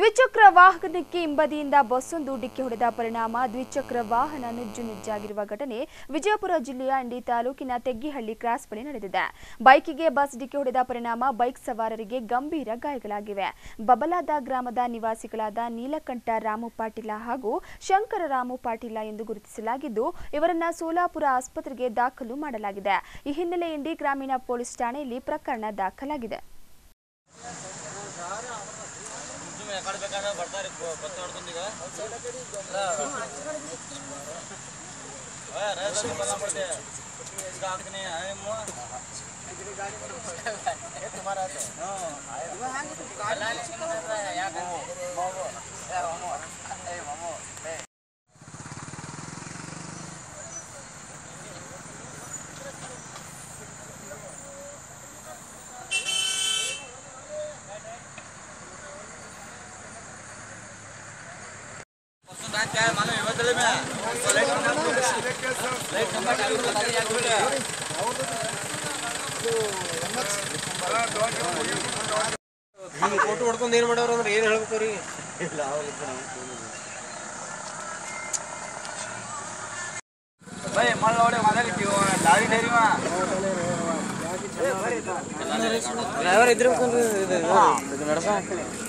ದ್ವಿಚಕ್ರ ವಾಹನಕ್ಕೆ ಹಿಂಬದಿಯಿಂದ ಬಸ್ಸೊಂದು ಡಿಕ್ಕಿ ಹೊಡೆದ ಪರಿಣಾಮ ದ್ವಿಚಕ್ರ ವಾಹನ ನುಜ್ಜು ನುಜ್ಜಾಗಿರುವ ಘಟನೆ ವಿಜಯಪುರ ಜಿಲ್ಲೆಯ ಇಂಡಿ ತಾಲೂಕಿನ ತೆಗ್ಗಿಹಳ್ಳಿ ಕ್ರಾಸ್ ಬಳಿ ನಡೆದಿದೆ ಬೈಕಿಗೆ ಬಸ್ ಡಿಕ್ಕಿ ಹೊಡೆದ ಪರಿಣಾಮ ಬೈಕ್ ಸವಾರರಿಗೆ ಗಂಭೀರ ಗಾಯಗಳಾಗಿವೆ ಬಬಲಾದ ಗ್ರಾಮದ ನಿವಾಸಿಗಳಾದ ನೀಲಕಂಠ ರಾಮು ಪಾಟೀಲ ಹಾಗೂ ಶಂಕರ ರಾಮು ಪಾಟೀಲ ಎಂದು ಗುರುತಿಸಲಾಗಿದ್ದು ಇವರನ್ನ ಸೋಲಾಪುರ ಆಸ್ಪತ್ರೆಗೆ ದಾಖಲು ಮಾಡಲಾಗಿದೆ ಈ ಹಿನ್ನೆಲೆ ಇಂಡಿ ಗ್ರಾಮೀಣ ಪೊಲೀಸ್ ಠಾಣೆಯಲ್ಲಿ ಪ್ರಕರಣ ದಾಖಲಾಗಿದೆ ಸುಮ್ಮನೆ ಯಾಕಡೆ ಬೇಕಾದ್ರೆ ಬರ್ತಾರೆ ಬತ್ತ ಹೊಡ್ಕೊಂಡು ಈಗ ರೈತರಿಗೆ ಬಲ್ಲ ಮಾಡ್ದೆ ಈಗ ಹಾಕ್ತೀನಿ ನಿಮ್ಮ मालूम है बदले में लाइट नंबर ಹಿಂಗೆ ಫೋಟೋ ಹೊಡ್ಕೊಂಡು ಏನು ಮಾಡೋರು ಅಂದ್ರೆ ಏನು ಹೇಳ್ಬೇಕು ರೀ भाई माल लौड़े माला की डाली डेरी में ಡ್ರೈವರ್ ಇದ್ರೆ ನಡ್ಸ